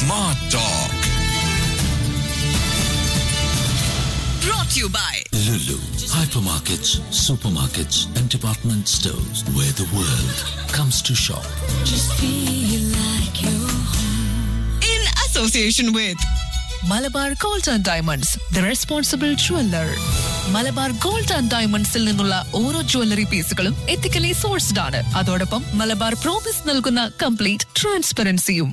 Smart Talk. brought to you by Lulu. Hypermarkets, supermarkets, and department stores where the world comes to shop. in association with Malabar gold and diamonds the responsible jeweller Malabar gold and ഡയമണ്ട്സിൽ നിന്നുള്ള ഓരോ jewellery പീസുകളും ethically sourced ആണ് അതോടൊപ്പം Malabar promise നൽകുന്ന complete ട്രാൻസ്പെറൻസിയും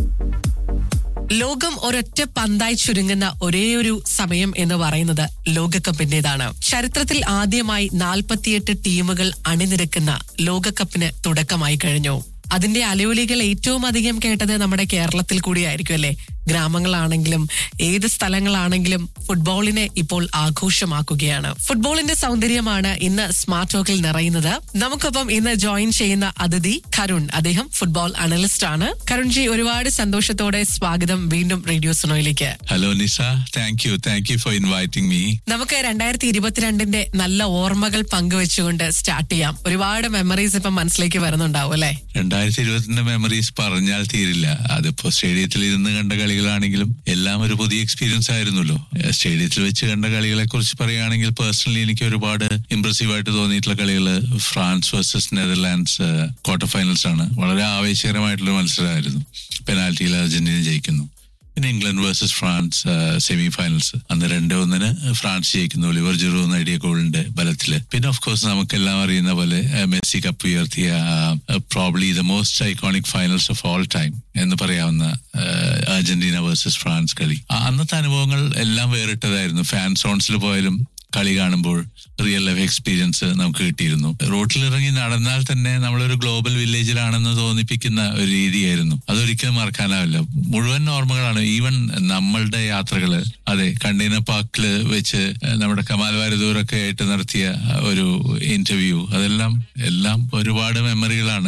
ലോകം ഒരൊറ്റ പന്തായി ചുരുങ്ങുന്ന ഒരേയൊരു സമയം എന്ന് പറയുന്നത് ലോകകപ്പിന്റേതാണ് ചരിത്രത്തിൽ ആദ്യമായി നാൽപ്പത്തിയെട്ട് ടീമുകൾ അണിനിരക്കുന്ന ലോകകപ്പിന് തുടക്കമായി കഴിഞ്ഞു അതിന്റെ അലയൊലികൾ ഏറ്റവും അധികം കേട്ടത് നമ്മുടെ കേരളത്തിൽ കൂടിയായിരിക്കും അല്ലെ ഗ്രാമങ്ങളാണെങ്കിലും ഏത് സ്ഥലങ്ങളാണെങ്കിലും ഫുട്ബോളിനെ ഇപ്പോൾ ആഘോഷമാക്കുകയാണ് ഫുട്ബോളിന്റെ സൗന്ദര്യമാണ് ഇന്ന് സ്മാർട്ട് ടോക്കിൽ നിറയുന്നത് നമുക്കൊപ്പം ഇന്ന് ജോയിൻ ചെയ്യുന്ന അതിഥി കരുൺ അദ്ദേഹം ഫുട്ബോൾ അനലിസ്റ്റ് ആണ് കരുൺജി ഒരുപാട് സന്തോഷത്തോടെ സ്വാഗതം വീണ്ടും റേഡിയോ സുനോയിലേക്ക് Hello, Nisa. Thank you. Thank you for inviting me. നമുക്ക് രണ്ടായിരത്തി ഇരുപത്തിരണ്ടിന്റെ നല്ല ഓർമ്മകൾ പങ്കുവെച്ചുകൊണ്ട് സ്റ്റാർട്ട് ചെയ്യാം ഒരുപാട് മെമ്മറീസ് ഇപ്പം മനസ്സിലേക്ക് വരുന്നുണ്ടാവും അല്ലെ രണ്ടായിരത്തി ഇരുപത്തിന്റെ മെമ്മറീസ് പറഞ്ഞാൽ തീരില്ല അതിപ്പോ സ്റ്റേഡിയത്തിൽ ഇരുന്ന് കണ്ട കളികളാണെങ്കിലും എല്ലാം ഒരു പുതിയ എക്സ്പീരിയൻസ് ആയിരുന്നല്ലോ ഏഹ് സ്റ്റേഡിയത്തിൽ വെച്ച് കണ്ട കളികളെ കുറിച്ച് പറയുകയാണെങ്കിൽ പേഴ്സണലി എനിക്ക് ഒരുപാട് ഇംപ്രസീവ് ആയിട്ട് തോന്നിയിട്ടുള്ള കളികൾ France versus Netherlands quarter finals ആണ് വളരെ ആവേശകരമായിട്ടുള്ള മത്സരമായിരുന്നു പെനാൽറ്റിയിൽ അർജന്റീന ജയിക്കുന്നു പിന്നെ England versus France semi finals അന്ന് രണ്ട് ഒന്നിന് ഫ്രാൻസ് ജയിക്കുന്നു ഒലിവർ ജിറു നേടിയ ഗോളിന്റെ ബലത്തില് പിന്നെ ഓഫ് കോഴ്സ് നമുക്കെല്ലാം അറിയുന്ന പോലെ ഏഹ്, മെസ്സി കപ്പ് ഉയർത്തിയ probably the most iconic finals of all time എന്ന് പറയാവുന്ന ഏഹ്, അർജന്റീന വേഴ്സസ് ഫ്രാൻസ് കളി ആ അന്നത്തെ അനുഭവങ്ങൾ എല്ലാം വേറിട്ടതായിരുന്നു ഫാൻ സോൺസിൽ പോയാലും കളി കാണുമ്പോൾ റിയൽ ലൈഫ് എക്സ്പീരിയൻസ് നമുക്ക് കിട്ടിയിരുന്നു റോട്ടിലിറങ്ങി നടന്നാൽ തന്നെ നമ്മളൊരു ഗ്ലോബൽ വില്ലേജിലാണെന്ന് തോന്നിപ്പിക്കുന്ന ഒരു രീതിയായിരുന്നു അതൊരിക്കലും മറക്കാനാവില്ല മുഴുവൻ ഓർമ്മകളാണ് ഈവൻ നമ്മളുടെ യാത്രകള് അതെ കണ്ടെയ്നർ പാർക്കില് വെച്ച് നമ്മുടെ കമാൽ വാരദൂരൊക്കെ ആയിട്ട് നടത്തിയ ഒരു ഇന്റർവ്യൂ അതെല്ലാം എല്ലാം ഒരുപാട് മെമ്മറികളാണ്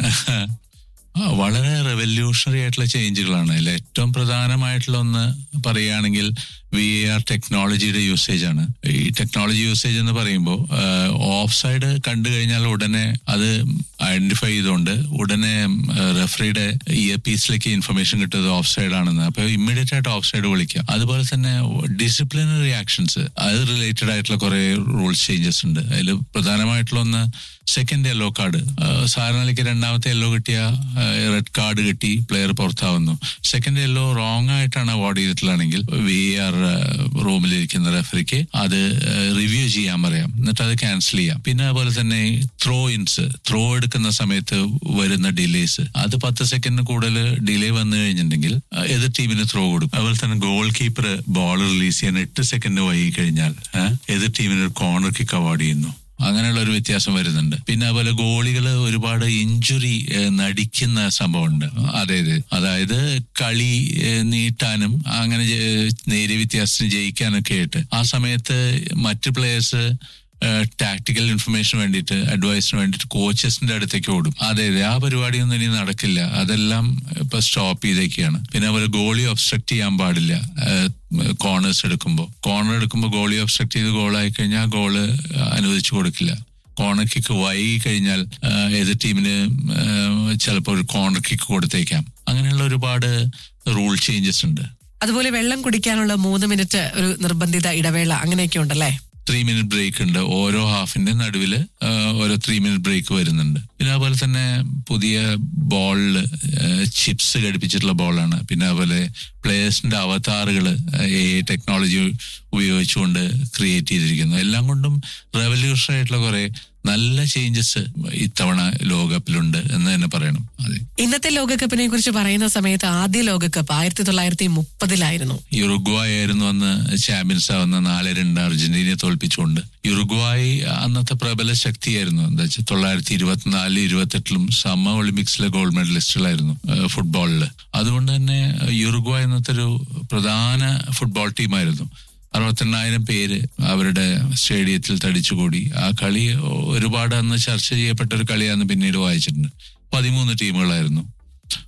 ആ, വളരെ റെവല്യൂഷണറി ആയിട്ടുള്ള ചേഞ്ചുകളാണ് അതിൽ ഏറ്റവും പ്രധാനമായിട്ടുള്ള ഒന്ന് പറയുകയാണെങ്കിൽ വി ആർ ടെക്നോളജിയുടെ യൂസേജ് ആണ് ഈ ടെക്നോളജി യൂസേജ് എന്ന് പറയുമ്പോൾ ഓഫ് സൈഡ് കണ്ടു കഴിഞ്ഞാൽ ഉടനെ അത് ഐഡന്റിഫൈ ചെയ്തുകൊണ്ട് ഉടനെ റെഫറിയുടെ ഇയർ പീസിലേക്ക് ഇൻഫർമേഷൻ കിട്ടുന്നത് ഓഫ് സൈഡ് ആണെന്ന് അപ്പൊ ഇമ്മീഡിയറ്റ് ആയിട്ട് ഓഫ് സൈഡ് വിളിക്കാം അതുപോലെ തന്നെ ഡിസിപ്ലിനറി ആക്ഷൻസ് അത് റിലേറ്റഡ് ആയിട്ടുള്ള കുറെ റൂൾസ് ചേഞ്ചസ് ഉണ്ട് അതിൽ പ്രധാനമായിട്ടുള്ള ഒന്ന് സെക്കൻഡ് യെല്ലോ കാർഡ് സാധാരണയ്ക്ക് രണ്ടാമത്തെ യെല്ലോ കിട്ടിയ റെഡ് കാർഡ് കിട്ടി പ്ലെയർ പുറത്താവുന്നു സെക്കൻഡ് യെല്ലോ റോങ് ആയിട്ടാണ് അവാർഡ് ചെയ്തിട്ടുള്ളതാണെങ്കിൽ വി ആർ റൂമിലിരിക്കുന്ന റെഫറിക്ക് അത് റിവ്യൂ ചെയ്യാൻ പറയാം എന്നിട്ട് അത് ക്യാൻസൽ ചെയ്യാം പിന്നെ അതുപോലെ തന്നെ ത്രോ ഇൻസ് ത്രോ എടുക്കുന്ന സമയത്ത് വരുന്ന ഡിലേസ് അത് പത്ത് സെക്കൻഡിന് കൂടുതൽ ഡിലേ വന്നു കഴിഞ്ഞിട്ടുണ്ടെങ്കിൽ ആ, എതിർ ടീമിന് ത്രോ കൊടുക്കും അതുപോലെ തന്നെ ഗോൾ കീപ്പർ ബോൾ റിലീസ് ചെയ്യാൻ എട്ട് സെക്കൻഡ് വൈകി കഴിഞ്ഞാൽ ആ, എതിർ ടീമിന് ഒരു കോർണർ കിക്ക് അവാർഡ് ചെയ്യുന്നു അങ്ങനെയുള്ള ഒരു വ്യത്യാസം വരുന്നുണ്ട് പിന്നെ അതുപോലെ ഗോളികൾ ഒരുപാട് ഇഞ്ചുറി നടിക്കുന്ന സംഭവമുണ്ട് അതെ അതെ അതായത് കളി ഏഹ്, നീട്ടാനും അങ്ങനെ ജെ- നേരിയ വ്യത്യാസത്തിന് ജയിക്കാനൊക്കെ ആയിട്ട് ആ സമയത്ത് മറ്റ് പ്ലേയേഴ്സ് ടാക്ടിക്കൽ ഇൻഫർമേഷൻ വേണ്ടിയിട്ട് അഡ്വൈസിന് വേണ്ടിയിട്ട് കോച്ചസിന്റെ അടുത്തേക്ക് ഓടും അതെ അതെ ആ പരിപാടിയൊന്നും ഇനി നടക്കില്ല അതെല്ലാം ഇപ്പൊ സ്റ്റോപ്പ് ചെയ്തേക്കാണ് പിന്നെ അതുപോലെ ഗോളി ഒബ്സ്ട്രക്ട് ചെയ്യാൻ പാടില്ല കോർണേഴ്സ് എടുക്കുമ്പോൾ കോർണർ എടുക്കുമ്പോൾ ഗോളി ഒബ്സ്ട്രക്ട് ചെയ്ത് ഗോളായി കഴിഞ്ഞാൽ ഗോള് അനുവദിച്ചു കൊടുക്കില്ല കോർണർ കിക്ക് വൈകി കഴിഞ്ഞാൽ ആ, എതിർ ടീമിന് ചിലപ്പോൾ ഒരു കോർണർ കിക്ക് കൊടുത്തേക്കാം അങ്ങനെയുള്ള ഒരുപാട് റൂൾ ചേഞ്ചസ് ഉണ്ട് അതുപോലെ വെള്ളം കുടിക്കാനുള്ള മൂന്ന് മിനിറ്റ് ഒരു നിർബന്ധിത ഇടവേള അങ്ങനെയൊക്കെ ഉണ്ടല്ലേ ത്രീ മിനിറ്റ് ബ്രേക്ക് ഉണ്ട് ഓരോ ഹാഫിന്റെ നടുവിൽ ഓരോ ത്രീ മിനിറ്റ് ബ്രേക്ക് വരുന്നുണ്ട് പിന്നെ അതുപോലെ തന്നെ പുതിയ ബോളിൽ ചിപ്സ് ഘടിപ്പിച്ചിട്ടുള്ള ബോളാണ് പിന്നെ അതുപോലെ പ്ലേയേഴ്സിന്റെ അവതാറുകൾ എ ടെക്നോളജി ഉപയോഗിച്ചുകൊണ്ട് ക്രിയേറ്റ് ചെയ്തിരിക്കുന്നു എല്ലാം കൊണ്ടും റെവല്യൂഷൻ ആയിട്ടുള്ള കുറെ നല്ല ചേഞ്ചസ് ഇത്തവണ ലോകകപ്പിലുണ്ട് എന്ന് തന്നെ പറയണം അതെ ഇന്നത്തെ ലോകകപ്പിനെ കുറിച്ച് പറയുന്ന സമയത്ത് ആദ്യ ലോകകപ്പ് ആയിരത്തി തൊള്ളായിരത്തി മുപ്പതിലായിരുന്നു യുറുഗ്വായ് ആയിരുന്നു അന്ന് ചാമ്പ്യൻസ് ആവുന്ന നാല് രണ്ട് അർജന്റീനയെ തോൽപ്പിച്ചുകൊണ്ട് യുറുഗ്വായ് അന്നത്തെ പ്രബല ശക്തിയായിരുന്നു എന്താ വെച്ചാൽ തൊള്ളായിരത്തി ഇരുപത്തിനാല് ഇരുപത്തെട്ടിലും സമ്മർ ഒളിമ്പിക്സിലെ ഗോൾഡ് മെഡലിസ്റ്റുകളായിരുന്നു ഫുട്ബോളിൽ അതുകൊണ്ട് തന്നെ യുറുഗ്വായ് എന്നത്തെ ഒരു പ്രധാന ഫുട്ബോൾ ടീമായിരുന്നു അറുപത്തെണ്ണായിരം പേര് അവരുടെ സ്റ്റേഡിയത്തിൽ തടിച്ചുകൂടി ആ കളി ഒരുപാട് അന്ന് ചർച്ച ചെയ്യപ്പെട്ട ഒരു കളിയാന്ന് പിന്നീട് വായിച്ചിട്ടുണ്ട് പതിമൂന്ന് ടീമുകളായിരുന്നു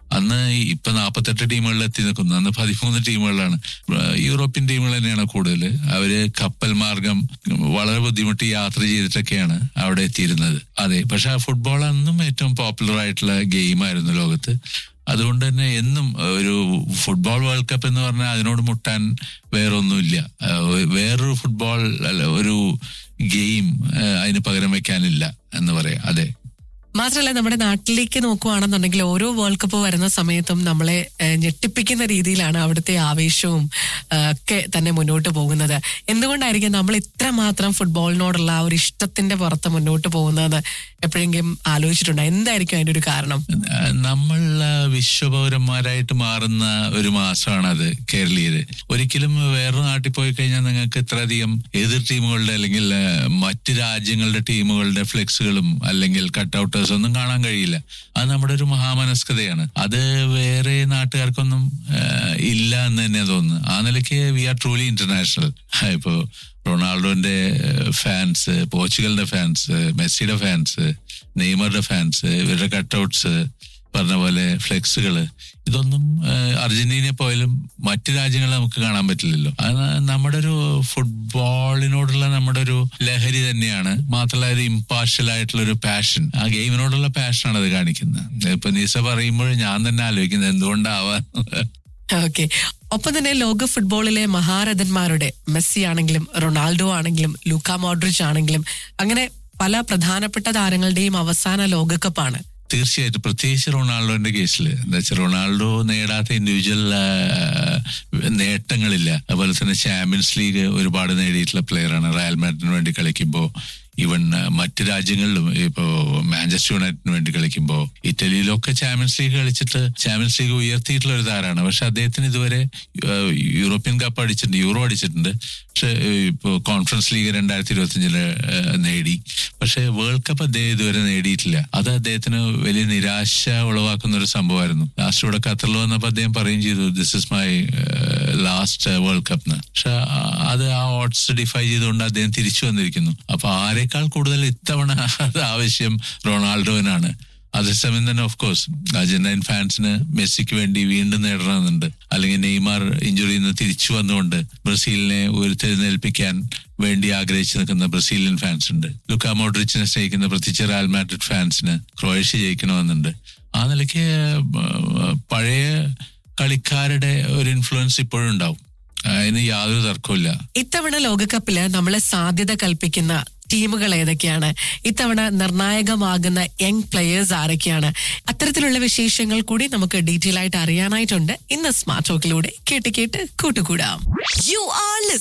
അന്ന് ഇപ്പൊ നാൽപ്പത്തെട്ട് ടീമുകളിൽ എത്തി നിൽക്കുന്നു അന്ന് പതിമൂന്ന് ടീമുകളാണ് ഏഹ് യൂറോപ്യൻ ടീമുകൾ തന്നെയാണ് കൂടുതൽ അവര് കപ്പൽ മാർഗം വളരെ ബുദ്ധിമുട്ടി യാത്ര ചെയ്തിട്ടൊക്കെയാണ് അവിടെ എത്തിയിരുന്നത് അതെ പക്ഷെ ആ ഫുട്ബോൾ അന്നും ഏറ്റവും പോപ്പുലർ ആയിട്ടുള്ള ഗെയിമായിരുന്നു ലോകത്ത് അതുകൊണ്ട് തന്നെ എന്നും ഒരു ഫുട്ബോൾ വേൾഡ് കപ്പ് എന്ന് പറഞ്ഞാൽ അതിനോട് മുട്ടാൻ വേറൊന്നുമില്ല ഏഹ് വേറൊരു ഫുട്ബോൾ അല്ല ഒരു ഗെയിം ഏഹ് അതിന് പകരം വെക്കാനില്ല എന്ന് പറയാം അതെ മാത്രമല്ല നമ്മുടെ നാട്ടിലേക്ക് നോക്കുവാണെന്നുണ്ടെങ്കിൽ ഓരോ വേൾഡ് കപ്പ് വരുന്ന സമയത്തും നമ്മളെ ഏഹ്, ഞെട്ടിപ്പിക്കുന്ന രീതിയിലാണ് അവിടുത്തെ ആവേശവും ഏഹ്, ഒക്കെ തന്നെ മുന്നോട്ട് പോകുന്നത് എന്തുകൊണ്ടായിരിക്കും നമ്മൾ ഇത്രമാത്രം ഫുട്ബോളിനോടുള്ള ആ ഒരു ഇഷ്ടത്തിന്റെ പുറത്ത് മുന്നോട്ട് പോകുന്നത് എപ്പോഴെങ്കിലും ആലോചിച്ചിട്ടുണ്ടോ എന്തായിരിക്കും അതിന്റെ ഒരു കാരണം ഏഹ് നമ്മൾ ആ, വിശ്വപൗരന്മാരായിട്ട് മാറുന്ന ഒരു മാസമാണ് അത് കേരളീയര് ഒരിക്കലും വേറൊരു നാട്ടിൽ പോയി കഴിഞ്ഞാൽ നിങ്ങൾക്ക് ഇത്രയധികം എതിർ ടീമുകളുടെ അല്ലെങ്കിൽ ആ, മറ്റ് രാജ്യങ്ങളുടെ ടീമുകളുടെ ഫ്ലെക്സുകളും അല്ലെങ്കിൽ കട്ടൗട്ടേഴ്സ് ഒന്നും കാണാൻ കഴിയില്ല അത് നമ്മുടെ ഒരു മഹാമനസ്കതയാണ് അത് വേറെ നാട്ടുകാർക്കൊന്നും ആ, ഇല്ല എന്ന് തന്നെ തോന്നുന്നു ആ നിലയ്ക്ക് വി ആർ ട്രൂലി ഇന്റർനാഷണൽ ഇപ്പോ റൊണാൾഡോന്റെ ഫാൻസ് പോർച്ചുഗലിന്റെ ഫാൻസ് മെസ്സിയുടെ ഫാൻസ് നെയ്മറുടെ ഫാൻസ് ഇവരുടെ കട്ടൗട്ട്സ് പറഞ്ഞ പോലെ ഫ്ലെക്സുകള് ഇതൊന്നും ഏഹ്, അർജന്റീനയെ പോയാലും മറ്റു രാജ്യങ്ങളിൽ നമുക്ക് കാണാൻ പറ്റില്ലല്ലോ അത് നമ്മുടെ ഒരു ഫുട്ബോളിനോടുള്ള നമ്മുടെ ഒരു ലഹരി തന്നെയാണ് മാത്രമല്ല ഒരു ഇമ്പാർഷ്യൽ ആയിട്ടുള്ള ഒരു പാഷൻ ആ ഗെയിമിനോടുള്ള പാഷനാണ് അത് കാണിക്കുന്നത് ഇപ്പൊ നിസ പറയുമ്പോൾ ഞാൻ തന്നെ ആലോചിക്കുന്നത് എന്തുകൊണ്ടാവാൻ ഓക്കെ ഒപ്പം തന്നെ ലോക ഫുട്ബോളിലെ മഹാരഥന്മാരുടെ മെസ്സി ആണെങ്കിലും റൊണാൾഡോ ആണെങ്കിലും ലൂക്ക മോഡ്രിച്ച് ആണെങ്കിലും അങ്ങനെ പല പ്രധാനപ്പെട്ട താരങ്ങളുടെയും അവസാന ലോകകപ്പാണ് തീർച്ചയായിട്ടും പ്രത്യേകിച്ച് റൊണാൾഡോന്റെ കേസിൽ എന്താ വെച്ചാൽ റൊണാൾഡോ നേടാത്ത ഇൻഡിവിജ്വൽ നേട്ടങ്ങളില്ല അതുപോലെ തന്നെ ചാമ്പ്യൻസ് ലീഗ് ഒരുപാട് നേടിയിട്ടുള്ള പ്ലെയറാണ് റയൽ മാഡ്രിഡിന് വേണ്ടി കളിക്കുമ്പോൾ ഈവൻ മറ്റ് രാജ്യങ്ങളിലും ഇപ്പോ മാഞ്ചസ്റ്റർ യുണൈറ്റഡിന് വേണ്ടി കളിക്കുമ്പോൾ ഇറ്റലിയിലൊക്കെ ചാമ്പ്യൻസ് ലീഗ് കളിച്ചിട്ട് ചാമ്പ്യൻസ് ലീഗ് ഉയർത്തിയിട്ടുള്ള ഒരു താരമാണ് പക്ഷെ അദ്ദേഹത്തിന് ഇതുവരെ ഏഹ്, യൂറോപ്യൻ കപ്പ് അടിച്ചിട്ടുണ്ട് യൂറോ അടിച്ചിട്ടുണ്ട് പക്ഷെ ഇപ്പോൾ കോൺഫറൻസ് ലീഗ് രണ്ടായിരത്തി ഇരുപത്തിയഞ്ചില് നേടി പക്ഷെ വേൾഡ് കപ്പ് അദ്ദേഹം ഇതുവരെ നേടിയിട്ടില്ല അത് അദ്ദേഹത്തിന് വലിയ നിരാശ ഉളവാക്കുന്ന ഒരു സംഭവമായിരുന്നു ലാസ്റ്റ് ഇവിടെ ഖത്തറിൽ വന്നപ്പോൾ അദ്ദേഹം പറയും ചെയ്തു this is my last world cup എന്ന് പക്ഷെ അത് ആ ഓട്സ് ഡിഫൈ ചെയ്തുകൊണ്ട് അദ്ദേഹം തിരിച്ചു വന്നിരിക്കുന്നു അപ്പൊ ആരെക്കാൾ കൂടുതൽ ഇത്തവണ അത് ആവശ്യം റൊണാൾഡോവിനാണ് അതേസമയം തന്നെ ഓഫ് കോഴ്സ് അർജന്റൈൻ ഫാൻസിന് മെസ്സിക്ക് വേണ്ടി വീണ്ടും നേടണമെന്നുണ്ട് അല്ലെങ്കിൽ നെയ്മാർ ഇഞ്ചുറിയിൽ നിന്ന് തിരിച്ചു വന്നുകൊണ്ട് ബ്രസീലിനെ ഉയർത്തെഴുന്നേൽപ്പിക്കാൻ വേണ്ടി ആഗ്രഹിച്ചു നിൽക്കുന്ന ബ്രസീലിയൻ ഫാൻസ് ഉണ്ട് ലുക്കാ മോഡ്രിച്ചിനെ സ്നേഹിക്കുന്ന പ്രത്യേകിച്ച് റയൽ മാഡ്രിഡ് ഫാൻസിന് ക്രൊയേഷ്യ ജയിക്കണമെന്നുണ്ട് ആ നിലയ്ക്ക് ഏഹ്, പഴയ കളിക്കാരുടെ ഒരു ഇൻഫ്ലുവൻസ് ഇപ്പോഴും ഉണ്ടാവും അതിന് യാതൊരു തർക്കമില്ല ഇത്തവണ ലോകകപ്പില് നമ്മളെ സാധ്യത കൽപ്പിക്കുന്ന ടീമുകൾ ഏതൊക്കെയാണ് ഇത്തവണ നിർണായകമാകുന്ന യങ് പ്ലെയേഴ്സ് ആരൊക്കെയാണ് അത്തരത്തിലുള്ള വിശേഷങ്ങൾ കൂടി നമുക്ക് ഡീറ്റെയിൽ ആയിട്ട് അറിയാനായിട്ടുണ്ട് ഇന്ന് സ്മാർട്ട് ടോക്കിലൂടെ കേട്ട് കേട്ട് കൂട്ടുകൂടാം You are listening.